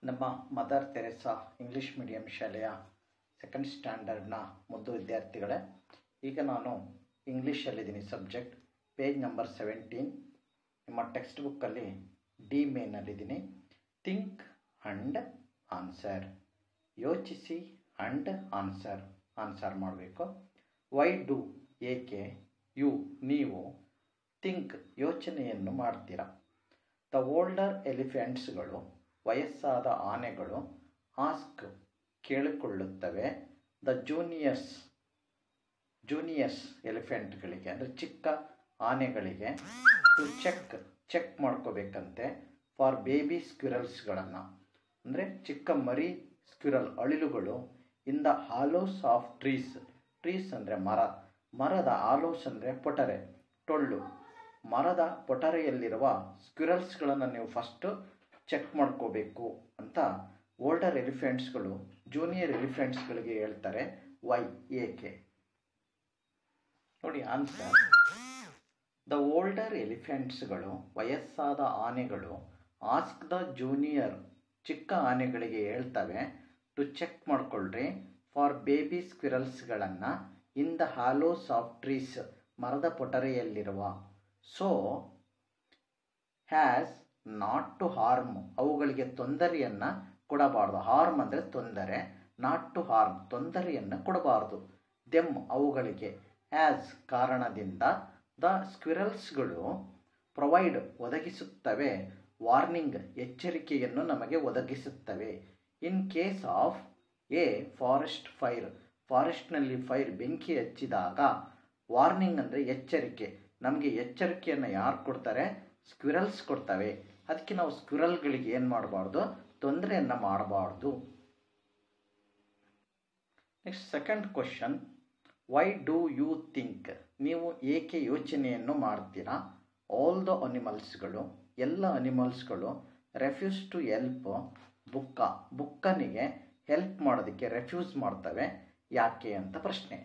ನಮ್ಮ Mother Teresa English medium ಶಾಲೆಯ second ಸ್ಟ್ಯಾಂಡರ್ಡ್ನ ಮುದ್ದು ವಿದ್ಯಾರ್ಥಿಗಳೇ ಈಗ ನಾನು ಇಂಗ್ಲೀಷಲ್ಲಿದ್ದೀನಿ ಸಬ್ಜೆಕ್ಟ್ ಪೇಜ್ ನಂಬರ್ ಸೆವೆಂಟೀನ್ ನಿಮ್ಮ ಟೆಕ್ಸ್ಟ್ ಬುಕ್ಕಲ್ಲಿ ಡಿ ಮೇನಲ್ಲಿದ್ದೀನಿ ಥಿಂಕ್ ಅಂಡ್ ಆನ್ಸರ್ ಯೋಚಿಸಿ ಅಂಡ್ ಆನ್ಸರ್ ಆನ್ಸರ್ ಮಾಡಬೇಕು ವೈ ಡು ಏಕೆ ಯು ನೀವು ಥಿಂಕ್ ಯೋಚನೆಯನ್ನು ಮಾಡ್ತೀರಾ ದ ಓಲ್ಡರ್ ಎಲಿಫೆಂಟ್ಸ್ಗಳು ವಯಸ್ಸಾದ ಆನೆಗಳು ಆಸ್ಕ್ ಕೇಳಿಕೊಳ್ಳುತ್ತವೆ ದ ಜೂನಿಯರ್ಸ್ ಜೂನಿಯರ್ಸ್ ಎಲಿಫೆಂಟ್ಗಳಿಗೆ ಅಂದರೆ ಚಿಕ್ಕ ಆನೆಗಳಿಗೆ ಟು ಚೆಕ್ ಚೆಕ್ ಮಾಡ್ಕೋಬೇಕಂತೆ ಫಾರ್ ಬೇಬಿ ಸ್ಕ್ವಿರಲ್ಸ್ಗಳನ್ನು ಅಂದರೆ ಚಿಕ್ಕ ಮರಿ ಸ್ಕ್ವಿರಲ್ ಅಳಿಲುಗಳು in the hollows of trees trees ಅಂದರೆ ಮರ ಮರದ ಆಲೋಸ್ ಅಂದರೆ ಪೊಟರೆ ಟೊಳ್ಳು ಮರದ ಪೊಟರೆಯಲ್ಲಿರುವ ಸ್ಕ್ವಿರಲ್ಸ್ಗಳನ್ನು ನೀವು ಫಸ್ಟು ಚೆಕ್ ಮಾಡ್ಕೋಬೇಕು ಅಂತ ಓಲ್ಡರ್ ಎಲಿಫೆಂಟ್ಸ್ಗಳು ಜೂನಿಯರ್ ಎಲಿಫೆಂಟ್ಸ್ಗಳಿಗೆ ಹೇಳ್ತಾರೆ ವೈ ಏಕೆ ನೋಡಿ ಆನ್ಸರ್ ದ ಓಲ್ಡರ್ ಎಲಿಫೆಂಟ್ಸ್ಗಳು ವಯಸ್ಸಾದ ಆನೆಗಳು ಆಸ್ಕ್ ದ ಜೂನಿಯರ್ ಚಿಕ್ಕ ಆನೆಗಳಿಗೆ ಹೇಳ್ತವೆ ಟು ಚೆಕ್ ಮಾಡ್ಕೊಳ್ರಿ ಫಾರ್ ಬೇಬಿ ಸ್ಕ್ವಿರಲ್ಸ್ಗಳನ್ನು in the hollows of trees ಮರದ ಪೊಟರೆಯಲ್ಲಿರುವ so has not to harm ಅವುಗಳಿಗೆ ತೊಂದರೆಯನ್ನು ಕೊಡಬಾರ್ದು ಹಾರ್ಮ್ ಅಂದರೆ ತೊಂದರೆ ನಾಟ್ ಟು ಹಾರ್ಮ್ ತೊಂದರೆಯನ್ನು ಕೊಡಬಾರ್ದು ದೆಮ್ ಅವುಗಳಿಗೆ ಆ್ಯಸ್ ಕಾರಣದಿಂದ ದ ಸ್ಕ್ವಿರಲ್ಸ್ಗಳು ಪ್ರೊವೈಡ್ ಒದಗಿಸುತ್ತವೆ ವಾರ್ನಿಂಗ್ ಎಚ್ಚರಿಕೆಯನ್ನು ನಮಗೆ ಒದಗಿಸುತ್ತವೆ in case of a forest fire ಫಾರೆಸ್ಟ್ನಲ್ಲಿ ಫೈರ್ ಬೆಂಕಿ ಹಚ್ಚಿದಾಗ ವಾರ್ನಿಂಗ್ ಅಂದರೆ ಎಚ್ಚರಿಕೆ ನಮಗೆ ಎಚ್ಚರಿಕೆಯನ್ನು ಯಾರು ಕೊಡ್ತಾರೆ ಸ್ಕ್ವಿರಲ್ಸ್ ಕೊಡ್ತವೆ ಅದಕ್ಕೆ ನಾವು ಸ್ಕ್ವಿರಲ್ಗಳಿಗೆ ಏನು ಮಾಡಬಾರ್ದು ತೊಂದರೆಯನ್ನು ಮಾಡಬಾರ್ದು next second question why do you think ನೀವು ಏಕೆ ಯೋಚನೆಯನ್ನು ಮಾಡ್ತೀರಾ ಆಲ್ ದ ಅನಿಮಲ್ಸ್ಗಳು ಎಲ್ಲ ಅನಿಮಲ್ಸ್ಗಳು ರೆಫ್ಯೂಸ್ ಟು ಎಲ್ಪ್ ಬುಕ್ಕ ಬುಕ್ಕನಿಗೆ ಹೆಲ್ಪ್ ಮಾಡೋದಕ್ಕೆ ರೆಫ್ಯೂಸ್ ಮಾಡ್ತವೆ ಯಾಕೆ ಅಂತ ಪ್ರಶ್ನೆ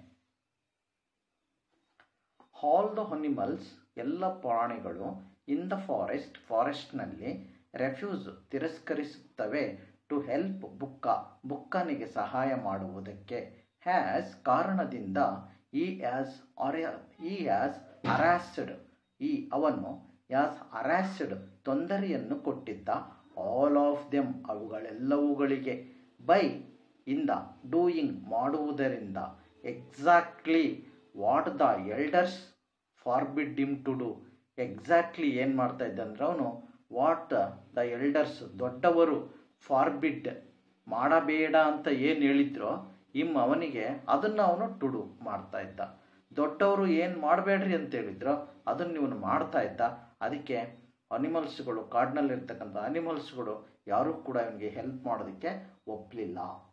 ಆಲ್ ದ ಅನಿಮಲ್ಸ್ ಎಲ್ಲ ಪ್ರಾಣಿಗಳು ಇನ್ ದ ಫಾರೆಸ್ಟ್ ಫಾರೆಸ್ಟ್ನಲ್ಲಿ ರೆಫ್ಯೂಸ್ ತಿರಸ್ಕರಿಸುತ್ತವೆ ಟು ಹೆಲ್ಪ್ ಬುಕ್ಕ ಬುಕ್ಕನಿಗೆ ಸಹಾಯ ಮಾಡುವುದಕ್ಕೆ ಹ್ಯಾಸ್ ಕಾರಣದಿಂದ ಈ ಆ್ಯಸ್ ಅರೆ ಈ ಆ್ಯಸ್ ಅರಾಸ್ಡ್ ಈ ಅವನು ಯಾಸ್ ಅರಾಸ್ಡ್ ತೊಂದರೆಯನ್ನು ಕೊಟ್ಟಿದ್ದ ಆಲ್ ಆಫ್ ದೆಮ್ ಅವುಗಳೆಲ್ಲವುಗಳಿಗೆ ಬೈ ಇಂದ ಡೂಯಿಂಗ್ ಮಾಡುವುದರಿಂದ exactly what the elders forbid them to do exactly ಏನು ಮಾಡ್ತಾ ಇದ್ದ ಅಂದ್ರೆ ಅವನು ವಾಟ್ ದ ಎಲ್ಡರ್ಸ್ ದೊಡ್ಡವರು ಫಾರ್ಬಿಡ್ ಮಾಡಬೇಡ ಅಂತ ಏನು ಹೇಳಿದ್ರೋ ಇಮ್ ಅವನಿಗೆ ಅದನ್ನು ಅವನು ಟುಡು ಮಾಡ್ತಾ ಇದ್ದ ದೊಡ್ಡವರು ಏನು ಮಾಡಬೇಡ್ರಿ ಅಂತ ಹೇಳಿದ್ರೋ ಅದನ್ನು ಇವನು ಮಾಡ್ತಾ ಇದ್ದ ಅದಕ್ಕೆ ಅನಿಮಲ್ಸ್ಗಳು ಕಾಡಿನಲ್ಲಿರ್ತಕ್ಕಂಥ ಅನಿಮಲ್ಸ್ಗಳು ಯಾರೂ ಕೂಡ ಇವನಿಗೆ ಹೆಲ್ಪ್ ಮಾಡೋದಕ್ಕೆ ಒಪ್ಪಲಿಲ್ಲ